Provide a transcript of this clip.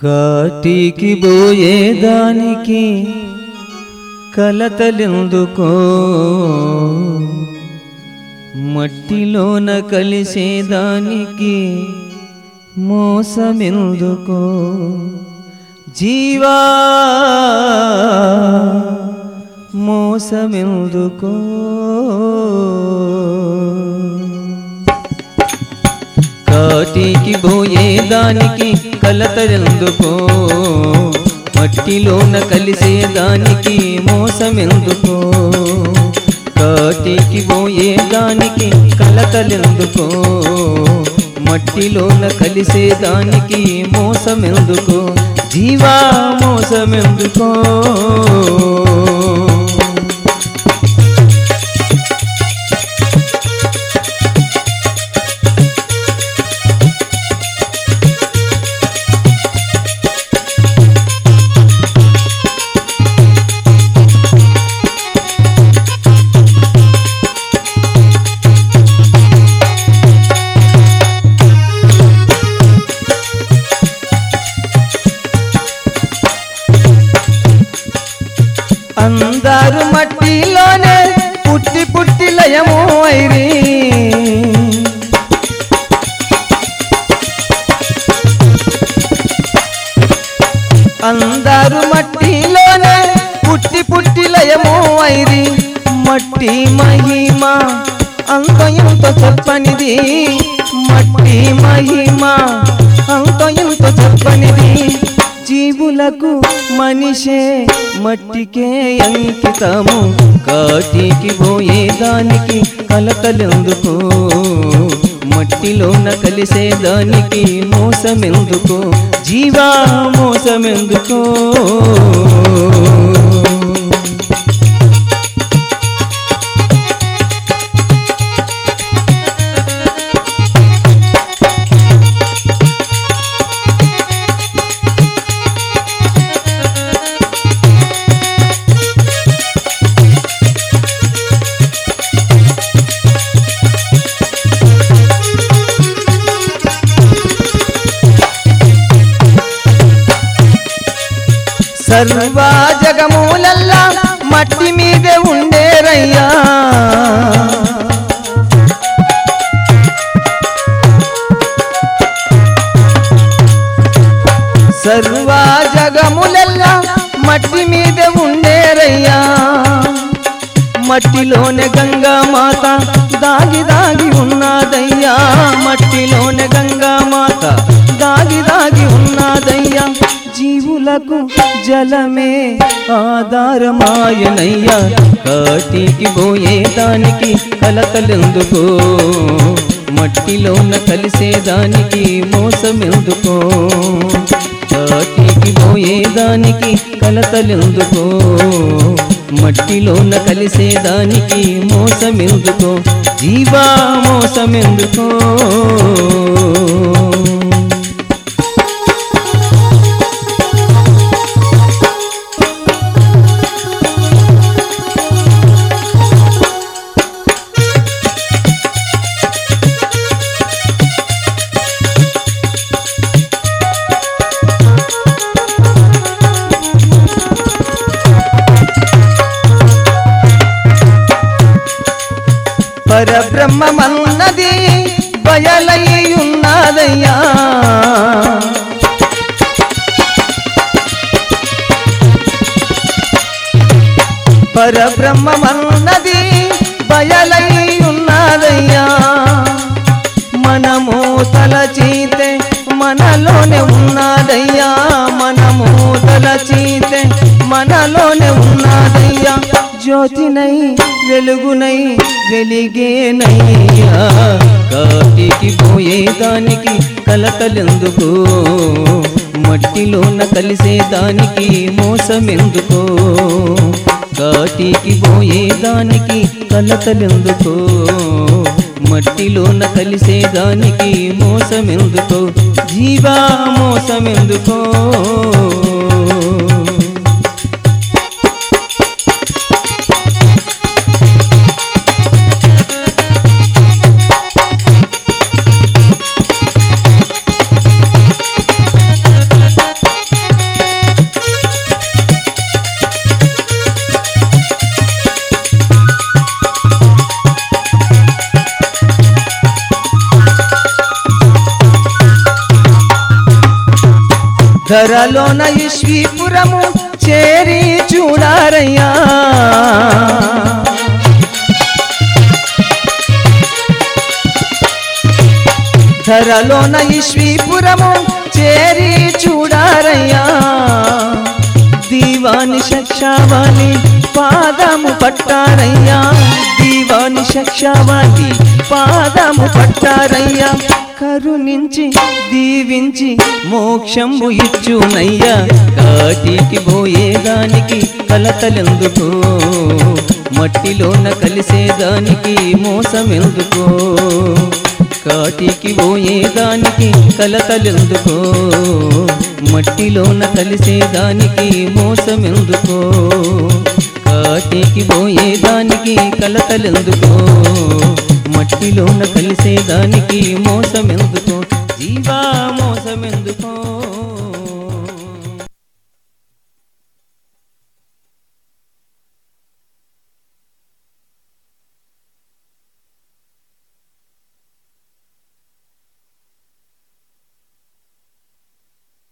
కాటికి పోయేదానికి కలతలెందుకో మట్టిలోన కలిసేదానికి మోసమెందుకో జీవా మోసమెందుకో కాటికి పోయేదానికి కలతరెందుకో మట్టిలోన కలిసేదానికి మోసమెందుకో కాటికి పోయేదానికి కలతలెందుకో మట్టిలోన కలిసేదానికి మోసమెందుకో జీవా మోసమెందుకో అందరు మట్టిలోనే పుట్టి పుట్టి లయము వైరి అందరు మట్టిలోనే పుట్టి పుట్టి లయము వైరి మట్టి మహిమ అంత ఇంత చెప్పనిది మట్టి మహిమ అంత ఇంత చెప్పనిది జీవులకు మనిషే మట్టికే అంకితము కాటికి పోయేదానికి కలతలెందుకు మట్టిలోన కలిసేదానికి మోసమెందుకు జీవా మోసమెందుకో సర్వ జగమూలల్లా మట్టి మీదే ఉండేరయ్యా సర్వ జగములల్లా మట్టి మీదే ఉండేరయ్యా మట్టిలోనే గంగా మాత దాగి దాగి ఉన్నదయ్యా మట్టిలోనే గంగా మాత దాగి దాగి ఉన్నదయ్యా జీవులకు జలమే ఆధారమాయనయ్యా కాటికి పోయేదానికి కలతలెందుకో మట్టిలోన కలిసేదానికి మోసమెందుకో కాటికి పోయేదానికి కలతలెందుకో మట్టిలోన కలిసేదానికి మోసమెందుకో జీవా మోసమెందుకో పరబ్రహ్మమన్నది బయలై ఉన్నదయ్యా పరబ్రహ్మమన్నది బయలై ఉన్నదయ్యా మనము తలచీతే మనలోనే ఉన్నదయ్యా మనము తలచీతే మనలోనే ఉన్నదయ్యా జ్యోతినై వెలుగునై వెలిగేనయ్యా కాటికి పోయేదానికి కలకలెందుకు మట్టిలోన కలిసేదానికి మోసమెందుకో కాటికి పోయేదానికి కలతలెందుకో మట్టిలోన కలిసేదానికి మోసమెందుకో జీవా మోసమెందుకో ధరలోన ఈశ్వీపురము చేరి చూడారయ్యా ధరలోన ఈశ్వీపురము చేరి చూడారయ్యా దీవాని శక్షావాలి పాదము పట్టారయ్యా దీవాని శక్షావాలి పాదము పట్టారయ్యా కరుణించి దీవించి మోక్షంబు ఇచ్చునయ్యా కాటికి పోయేదానికి కలతలెందుకు మట్టిలోన కలిసేదానికి మోసమెందుకో కాటికి పోయేదానికి కలతలెందుకో మట్టిలోన కలిసేదానికి మోసమెందుకో కాటికి పోయేదానికి కలతలెందుకో మట్టిలోన కలిసేదానికి మోసమెందుకో జీవా మోసమెందుకో